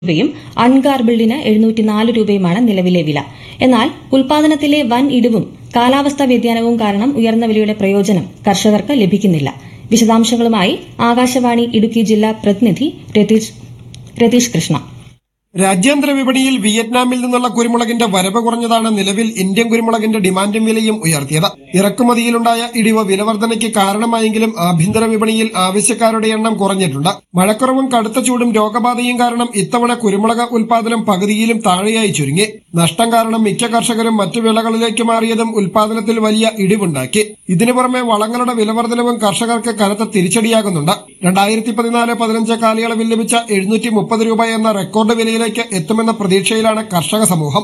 രൂപയും അൺഗാർബിൾഡിന് എഴുന്നൂറ്റിനാല് രൂപയുമാണ് നിലവിലെ വില എന്നാൽ ഉൽപാദനത്തിലെ വൻ ഇടിവും കാലാവസ്ഥാ വ്യതിയാനവും കാരണം ഉയർന്ന വിലയുടെ പ്രയോജനം കർഷകർക്ക് ലഭിക്കുന്നില്ല വിശദാംശങ്ങളുമായി ആകാശവാണി ഇടുക്കി ജില്ലാ പ്രതിനിധി രതീഷ് രതീഷ് കൃഷ്ണ രാജ്യാന്തര വിപണിയിൽ വിയറ്റ്നാമിൽ നിന്നുള്ള കുരുമുളകിന്റെ വരവ് കുറഞ്ഞതാണ് നിലവിൽ ഇന്ത്യൻ കുരുമുളകിന്റെ ഡിമാൻഡും വിലയും ഉയർത്തിയത് ഇറക്കുമതിയിലുണ്ടായ ഇടിവ് വിലവർധനയ്ക്ക് കാരണമായെങ്കിലും ആഭ്യന്തര വിപണിയിൽ ആവശ്യക്കാരുടെ എണ്ണം കുറഞ്ഞിട്ടുണ്ട് മഴക്കുറവും കടുത്ത ചൂടും രോഗബാധയും കാരണം ഇത്തവണ കുരുമുളക് ഉൽപാദനം പകുതിയിലും താഴെയായി ചുരുങ്ങി നഷ്ടം കാരണം മിക്ക കർഷകരും മറ്റു വിളകളിലേക്ക് മാറിയതും ഉൽപാദനത്തിൽ വലിയ ഇടിവുണ്ടാക്കി ഇതിനു പുറമെ വളങ്ങളുടെ വിലവർധനവും കർഷകർക്ക് കനത്ത തിരിച്ചടിയാകുന്നുണ്ട് രണ്ടായിരത്തി പതിനാല് പതിനഞ്ച് കാലയളവിൽ ലഭിച്ച എഴുന്നൂറ്റി മുപ്പത് രൂപ എന്ന റെക്കോർഡ് വിലയിലേക്ക് എത്തുമെന്ന പ്രതീക്ഷയിലാണ് കർഷക സമൂഹം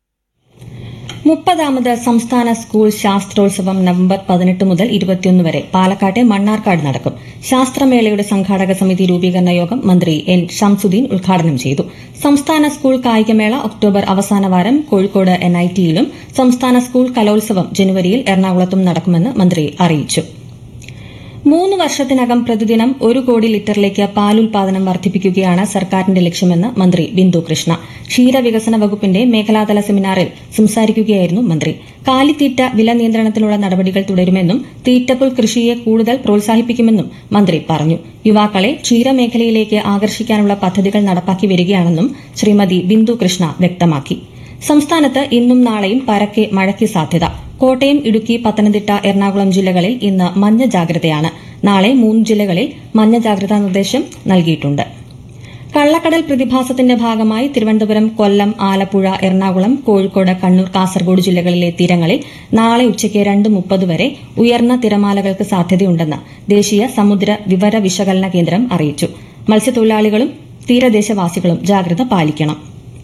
മുപ്പതാമത് സംസ്ഥാന സ്കൂൾ ശാസ്ത്രോത്സവം നവംബർ പതിനെട്ട് മുതൽ ഇരുപത്തിയൊന്ന് വരെ പാലക്കാട്ടെ മണ്ണാർക്കാട് നടക്കും ശാസ്ത്രമേളയുടെ സംഘാടക സമിതി രൂപീകരണ യോഗം മന്ത്രി എൻ ഷംസുദ്ദീൻ ഉദ്ഘാടനം ചെയ്തു സംസ്ഥാന സ്കൂൾ കായികമേള ഒക്ടോബർ അവസാന വാരം കോഴിക്കോട് എൻഐടിയിലും സംസ്ഥാന സ്കൂൾ കലോത്സവം ജനുവരിയിൽ എറണാകുളത്തും നടക്കുമെന്ന് മന്ത്രി അറിയിച്ചു മൂന്ന് വർഷത്തിനകം പ്രതിദിനം ഒരു കോടി ലിറ്ററിലേക്ക് പാലുൽപാദനം വർദ്ധിപ്പിക്കുകയാണ് സർക്കാരിന്റെ ലക്ഷ്യമെന്ന് മന്ത്രി ബിന്ദു കൃഷ്ണ ക്ഷീരവികസന വകുപ്പിന്റെ മേഖലാതല സെമിനാറിൽ സംസാരിക്കുകയായിരുന്നു മന്ത്രി കാലിത്തീറ്റ വില നിയന്ത്രണത്തിനുള്ള നടപടികൾ തുടരുമെന്നും തീറ്റപ്പുൽ കൃഷിയെ കൂടുതൽ പ്രോത്സാഹിപ്പിക്കുമെന്നും മന്ത്രി പറഞ്ഞു യുവാക്കളെ ക്ഷീരമേഖലയിലേക്ക് ആകർഷിക്കാനുള്ള പദ്ധതികൾ നടപ്പാക്കി വരികയാണെന്നും ശ്രീമതി ബിന്ദു കൃഷ്ണ വ്യക്തമാക്കി സംസ്ഥാനത്ത് ഇന്നും നാളെയും പരക്കെ മഴയ്ക്ക് സാധ്യത കോട്ടയം ഇടുക്കി പത്തനംതിട്ട എറണാകുളം ജില്ലകളിൽ ഇന്ന് മഞ്ഞ ജാഗ്രതയാണ് നാളെ മൂന്ന് ജില്ലകളിൽ മഞ്ഞ ജാഗ്രതാ നിർദ്ദേശം നൽകിയിട്ടുണ്ട് കള്ളക്കടൽ പ്രതിഭാസത്തിന്റെ ഭാഗമായി തിരുവനന്തപുരം കൊല്ലം ആലപ്പുഴ എറണാകുളം കോഴിക്കോട് കണ്ണൂർ കാസർഗോഡ് ജില്ലകളിലെ തീരങ്ങളിൽ നാളെ ഉച്ചയ്ക്ക് രണ്ട് മുപ്പത് വരെ ഉയർന്ന തിരമാലകൾക്ക് സാധ്യതയുണ്ടെന്ന് ദേശീയ സമുദ്ര വിവര വിശകലന കേന്ദ്രം അറിയിച്ചു മത്സ്യത്തൊഴിലാളികളും തീരദേശവാസികളും ജാഗ്രത പാലിക്കണം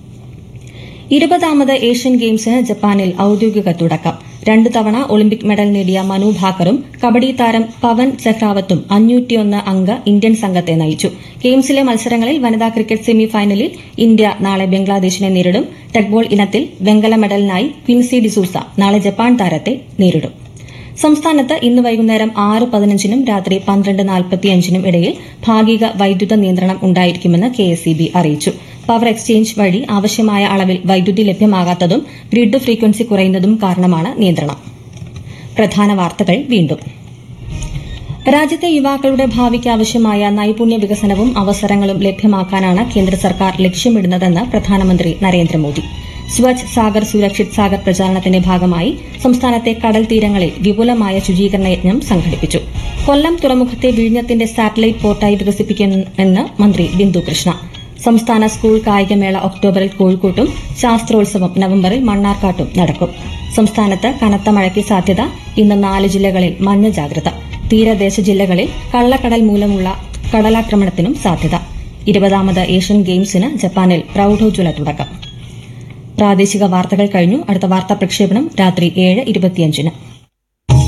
ഇരുപതാമത് ഏഷ്യൻ ഗെയിംസിന് ജപ്പാനിൽ ഔദ്യോഗിക തുടക്കം രണ്ടു തവണ ഒളിമ്പിക് മെഡൽ നേടിയ മനു ഭാക്കറും കബഡി താരം പവൻ സെഹ്റാവത്തും അഞ്ഞൂറ്റിയൊന്ന് അംഗ ഇന്ത്യൻ സംഘത്തെ നയിച്ചു ഗെയിംസിലെ മത്സരങ്ങളിൽ വനിതാ ക്രിക്കറ്റ് സെമി ഫൈനലിൽ ഇന്ത്യ നാളെ ബംഗ്ലാദേശിനെ നേരിടും ടെക്ബോൾ ഇനത്തിൽ വെങ്കല മെഡലിനായി ക്വിൻസി ഡിസൂസ നാളെ ജപ്പാൻ താരത്തെ നേരിടും സംസ്ഥാനത്ത് ഇന്ന് വൈകുന്നേരം ആറ് പതിനഞ്ചിനും രാത്രി പന്ത്രണ്ട് നാൽപ്പത്തിയഞ്ചിനും ഇടയിൽ ഭാഗിക വൈദ്യുത നിയന്ത്രണം ഉണ്ടായിരിക്കുമെന്ന് കെഎസ്ഇബി അറിയിച്ചു പവർ എക്സ്ചേഞ്ച് വഴി ആവശ്യമായ അളവിൽ വൈദ്യുതി ലഭ്യമാകാത്തതും ഗ്രിഡ് ഫ്രീക്വൻസി കുറയുന്നതും കാരണമാണ് നിയന്ത്രണം പ്രധാന വാർത്തകൾ വീണ്ടും രാജ്യത്തെ യുവാക്കളുടെ ഭാവിക്ക് ആവശ്യമായ നൈപുണ്യ വികസനവും അവസരങ്ങളും ലഭ്യമാക്കാനാണ് കേന്ദ്ര സർക്കാർ ലക്ഷ്യമിടുന്നതെന്ന് പ്രധാനമന്ത്രി നരേന്ദ്രമോദി സ്വച്ഛ് സാഗർ സുരക്ഷിത് സാഗർ പ്രചാരണത്തിന്റെ ഭാഗമായി സംസ്ഥാനത്തെ കടൽ തീരങ്ങളിൽ വിപുലമായ ശുചീകരണ യജ്ഞം സംഘടിപ്പിച്ചു കൊല്ലം തുറമുഖത്തെ വിഴിഞ്ഞത്തിന്റെ സാറ്റലൈറ്റ് പോർട്ടായി വികസിപ്പിക്കുമെന്ന് മന്ത്രി ബിന്ദു കൃഷ്ണ സംസ്ഥാന സ്കൂൾ കായികമേള ഒക്ടോബറിൽ കോഴിക്കോട്ടും ശാസ്ത്രോത്സവം നവംബറിൽ മണ്ണാർക്കാട്ടും നടക്കും സംസ്ഥാനത്ത് കനത്ത മഴയ്ക്ക് സാധ്യത ഇന്ന് നാല് ജില്ലകളിൽ മഞ്ഞ ജാഗ്രത തീരദേശ ജില്ലകളിൽ കള്ളക്കടൽ മൂലമുള്ള കടലാക്രമണത്തിനും സാധ്യത ഇരുപതാമത് ഏഷ്യൻ ഗെയിംസിന് ജപ്പാനിൽ പ്രൌഢോജ്വല തുടക്കം പ്രാദേശിക വാർത്തകൾ കഴിഞ്ഞു അടുത്ത വാർത്താ പ്രക്ഷേപണം രാത്രി ഏഴ് ഇരുപത്തിയഞ്ചിന്